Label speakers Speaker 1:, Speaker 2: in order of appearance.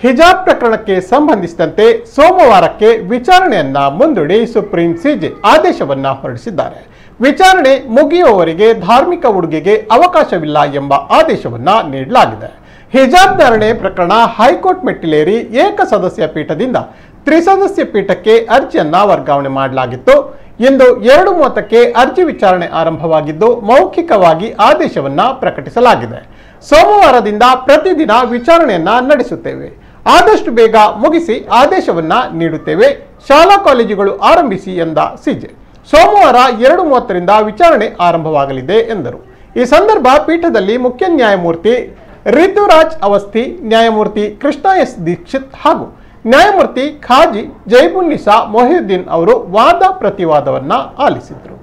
Speaker 1: ಹಿಜಾಬ್ ಪ್ರಕರಣಕ್ಕೆ ಸಂಬಂಧಿಸಿದಂತೆ ಸೋಮವಾರಕ್ಕೆ ವಿಚಾರಣೆಯನ್ನ ಮುಂದೂಡಿ ಸುಪ್ರೀಂ ಸಿಜೆ ಆದೇಶವನ್ನ ಹೊರಡಿಸಿದ್ದಾರೆ ವಿಚಾರಣೆ ಮುಗಿಯುವವರೆಗೆ ಧಾರ್ಮಿಕ ಉಡುಗೆಗೆ ಅವಕಾಶವಿಲ್ಲ ಎಂಬ ಆದೇಶವನ್ನ ನೀಡಲಾಗಿದೆ ಹಿಜಾಬ್ ಧಾರಣೆ ಪ್ರಕರಣ ಹೈಕೋರ್ಟ್ ಮೆಟ್ಟಿಲೇರಿ ಏಕ ಸದಸ್ಯ ಪೀಠದಿಂದ ತ್ರಿಸದಸ್ಯ ಪೀಠಕ್ಕೆ ಅರ್ಜಿಯನ್ನ ವರ್ಗಾವಣೆ ಮಾಡಲಾಗಿತ್ತು ಇಂದು ಎರಡು ಮೂವತ್ತಕ್ಕೆ ಅರ್ಜಿ ವಿಚಾರಣೆ ಆರಂಭವಾಗಿದ್ದು ಮೌಖಿಕವಾಗಿ ಆದೇಶವನ್ನ ಪ್ರಕಟಿಸಲಾಗಿದೆ ಸೋಮವಾರದಿಂದ ಪ್ರತಿದಿನ ವಿಚಾರಣೆಯನ್ನ ನಡೆಸುತ್ತೇವೆ ಆದಷ್ಟು ಬೇಗ ಮುಗಿಸಿ ಆದೇಶವನ್ನ ನೀಡುತ್ತೇವೆ ಶಾಲಾ ಕಾಲೇಜುಗಳು ಆರಂಭಿಸಿ ಎಂದ ಸಿಜೆ ಸೋಮವಾರ ಎರಡು ಮೂವತ್ತರಿಂದ ವಿಚಾರಣೆ ಆರಂಭವಾಗಲಿದೆ ಎಂದರು ಈ ಸಂದರ್ಭ ಪೀಠದಲ್ಲಿ ಮುಖ್ಯ ನ್ಯಾಯಮೂರ್ತಿ ರಿತುರಾಜ್ ಅವಸ್ಥಿ ನ್ಯಾಯಮೂರ್ತಿ ಕೃಷ್ಣ ಎಸ್ ದೀಕ್ಷಿತ್ ಹಾಗೂ ನ್ಯಾಯಮೂರ್ತಿ ಖಾಜಿ ಜೈಬುನ್ನಿಸಾ ಮೊಹಿಯುದ್ದೀನ್ ಅವರು ವಾದ ಪ್ರತಿವಾದವನ್ನ ಆಲಿಸಿದರು